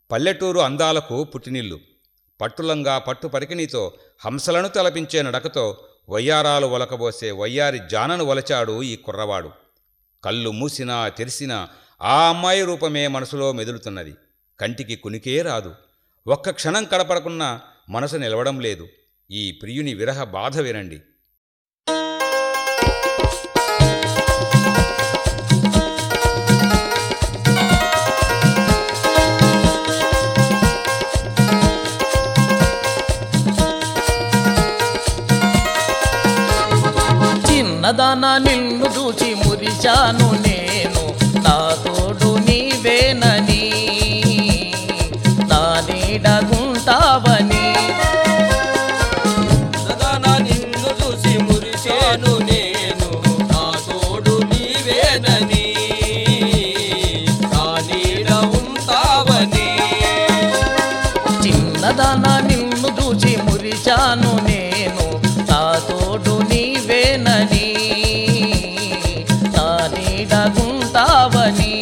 పల్లెటూరు అందాలకు పుట్టినిల్లు పట్టులంగా పట్టు పరికిణితో హంసలను తలపించే నడకతో వయ్యారాలు ఒలకబోసే వయ్యారి జానను ఒలచాడు ఈ కుర్రవాడు కళ్ళు మూసినా తెరిసినా ఆ అమ్మాయి రూపమే మనసులో మెదులుతున్నది కంటికి కునికే రాదు ఒక్క క్షణం కడపడకున్నా మనసు నిలవడం లేదు ఈ ప్రియుని విరహ బాధ వినండి చిన్నదానా నిన్ను చూచి మురిశాను నేను నా తోడు నీవేనని నా నీడగుంటావని సదానా నిన్ను చూసి మురిశాను నేను నా తోడు నీవేనని నా నీడ ఉంటావని చిన్నదానా నిన్ను చూచి మురిశాను నేను నా తోడు నీవేనని నా నీడగుంటావని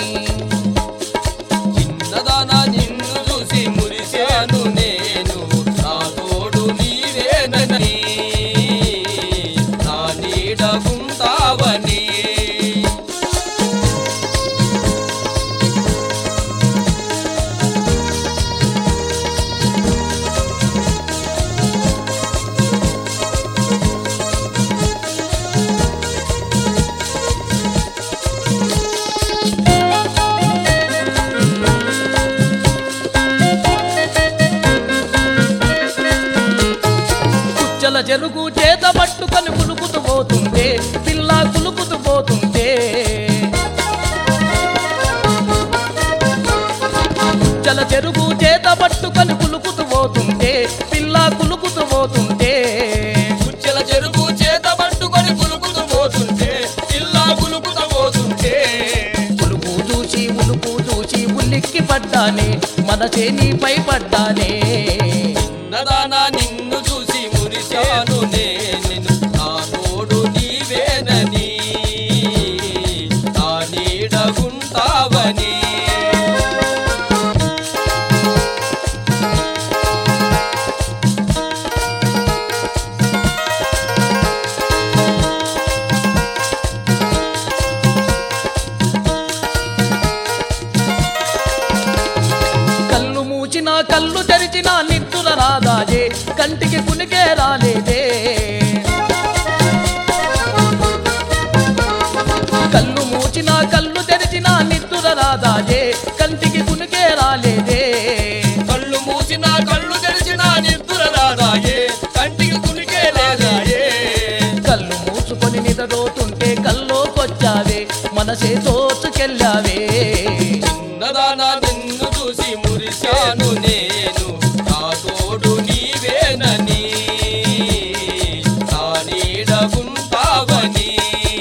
చిన్నదానా నిన్ను చూసి మురిశాను నేను నా తోడు నీవేనని నా నీడ ఉంటావని కుచ్చల చెరుకు చేత పట్టుకొని కులుకుతూ పోతుంటే పిల్ల కులుకుతూ పోతుంటే కుచ్చల చెరుకు చేత పట్టుకొని కులుకుతూ పోతుంటే పిల్ల కులుకుతూ పోతుంటే కుచ్చెల చెరుకు చేత పట్టుకొని కులుకుతూ పోతుంటే ఇల్లా కులుకుతూ పోతుంటే పులుపు చూసి ఉలుపు చూసి ఉల్లిక్కి పడ్డానే మనసే నీపై పడ్డానే నదానా నిన్ను చూసి మురిశాను నేను నా తోడు నీవేనని నా నీడగుంటావని కళ్ళు మూచిన కళ్ళు తెరిచిన నిద్దుల రాదాజే కంటికి కునికే రాలేదే కళ్ళు మూచిన కళ్ళు తెరిచిన నిద్దుల రాదాజే కంటికి కునికే రాలేదే కళ్ళు మూసిన కళ్ళు తెరిచిన నిద్ర రాదాయే కంటికి కునికే లేదాయే కళ్ళు మూసుకొని నిద్రపోతుంటే కల్లోకొచ్చావే మనసే తోచుకెళ్ళావే నదానా నిన్ను చూసి మురిశాను నేను నా తోడు నీవేనని నా నీడగుంటావని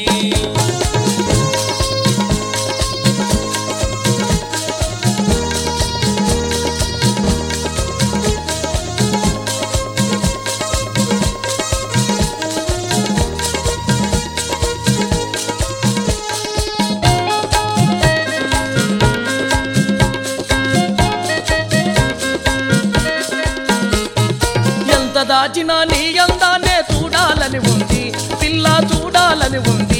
ఎంత దాచినా నీ అందాన్నే చూడాలని ఉంది పిల్ల చూడాలని ఉంది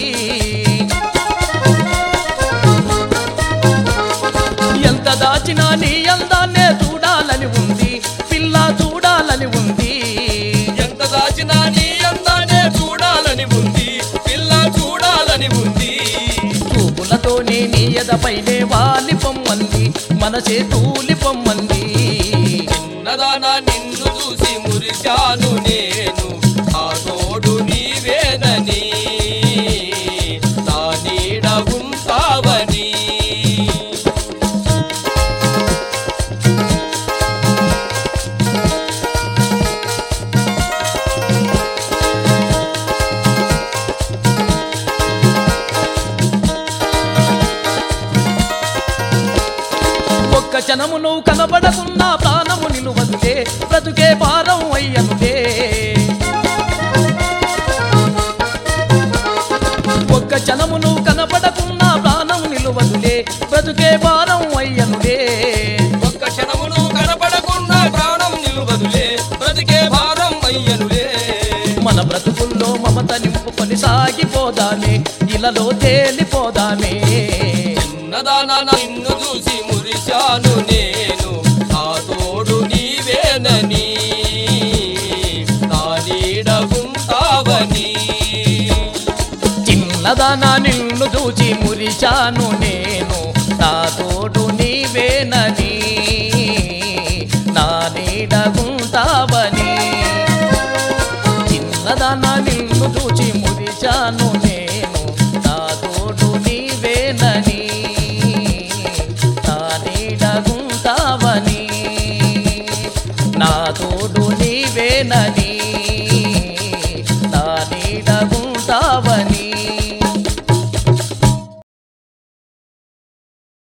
ఎంత దాచినా నీ అందాన్నే చూడాలని ఉంది పిల్ల చూడాలని ఉంది ఎంత దాచినా నీ అందానే చూడాలని ఉంది పిల్ల చూడాలని ఉంది చూపులతోనే నీ ఎదపైనే వాలి పొమ్మంది మనసే తూలి పొమ్మంది చిన్నదానా నిన్ను చూసి మురిశాను నేను ఆ తోడు నీవేనని నా నీడ ఉంటావని ఒక్క క్షణము నువ్వు కనబడకున్నా ప్రాణము నిలువదులే బ్రతుకే భారం అయ్యనులే ఒక్క క్షణము నువ్వు కనబడకున్నా ప్రాణం నిలువదులే బ్రతుకే భారం అయ్యనులే ఒక్క క్షణమును తోటి సాగిపోదామే ఇలలో తేలిపోదామే చిన్నదానా నిన్ను చూసి మురిశాను నేను నా తోడు నీవేనని నా నీడ ఉంటావని చిన్నదానా నిన్ను చూచి మురిచాను నేను